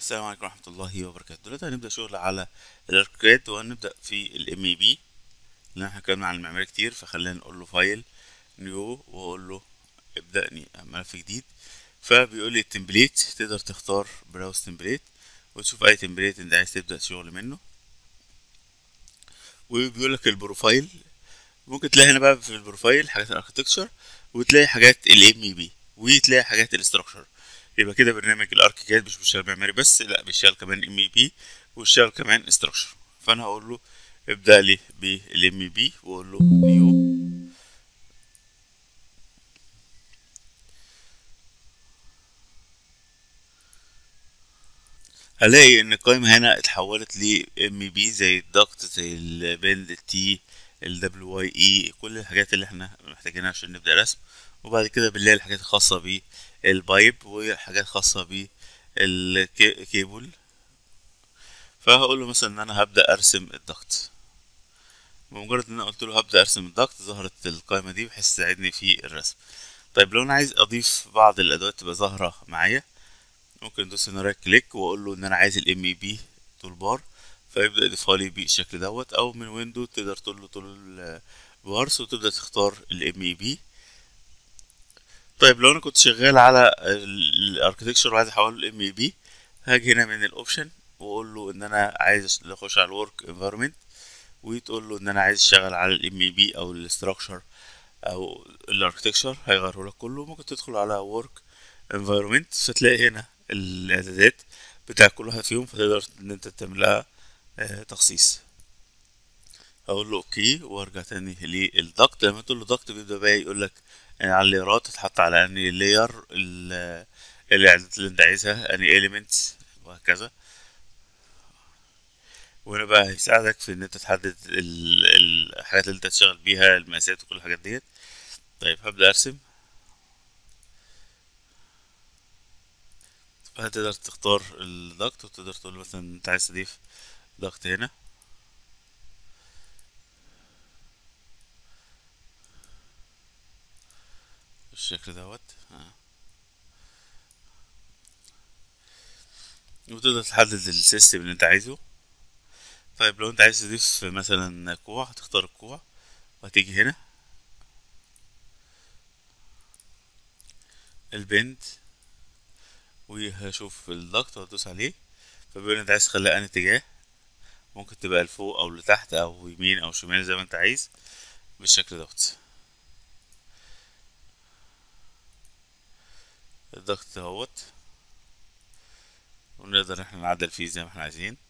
السلام عليكم ورحمة الله وبركاته دلوقتي هنبدأ شغل على الاركاد وهنبدأ في الام اي بي لان احنا اتكلمنا عن المعماري كتير فخلينا نقول له فايل نيو واقول له ابدأني ملف جديد فبيقول لي التمبليت تقدر تختار براوز تمبليت وتشوف اي تمبليت انت عايز تبدأ شغل منه وبيقول لك البروفايل ممكن تلاقي هنا بقى في البروفايل حاجات الاركتكتشر وتلاقي حاجات الام اي بي وتلاقي حاجات الاستراكشر يبقى كده برنامج الاركيكاد مش بيشتغل معماري بس لا بيشتغل كمان ام اي بي ويشتغل كمان استراكشر فانا هقول له ابدا لي بالام اي بي واقول له نيو هلاقي ان القائمة هنا اتحولت ل ام بي زي الضغط زي البند التي الدبليو واي اي كل الحاجات اللي احنا محتاجينها عشان نبدأ رسم وبعد كده بنلاقي الحاجات الخاصة بالبايب وحاجات خاصة بالكيبل فهقول له مثلا ان انا هبدأ ارسم الضغط بمجرد ان انا قلت له هبدأ ارسم الضغط ظهرت القائمة دي بحيث تساعدني في الرسم طيب لو انا عايز اضيف بعض الادوات تبقى ظاهرة معايا ممكن ادوس هنا رايت كليك واقول له ان انا عايز الام اي بي تول بار فيبدا يضيفها لي بالشكل دوت او من ويندو تقدر تقول له تول بارس وتبدا تختار الام اي بي طيب لو انا كنت شغال على الاركتكشر وعايز احوله لام اي بي هاجي هنا من الاوبشن واقول له ان انا عايز اخش على الورك انفايرمنت وتقول له ان انا عايز اشتغل على الام اي بي او الاستراكشر او الاركتكشر هيغيره لك كله ممكن تدخل على ورك انفايرمنت فتلاقي هنا الاعدادات بتاع كل واحد فيهم فتقدر ان انت تعملها آه تخصيص اقول له اوكي وارجع تاني للضغط لما تقول له ضغط بيبدا بقى يقول لك يعني على الليرات تتحط على اني لاير الاعدادات اللي انت عايزها اني اليمنتس وهكذا وهنا بقى هيساعدك في ان انت تحدد الحاجات اللي انت تشتغل بيها المقاسات وكل الحاجات ديت طيب هبدا ارسم هتقدر تختار الضغط وتقدر تقول مثلا انت عايز تضيف ضغط هنا بالشكل دوت وتقدر تحدد السيستم اللي انت عايزه طيب لو انت عايز تضيف مثلا كوع هتختار الكوع وهتيجي هنا البند وهشوف الضغط وهدوس عليه فبيقول انت عايز تخليها انهي اتجاه ممكن تبقى لفوق او لتحت او يمين او شمال زي ما انت عايز بالشكل دوت الضغط اهوت ونقدر احنا نعدل فيه زي ما احنا عايزين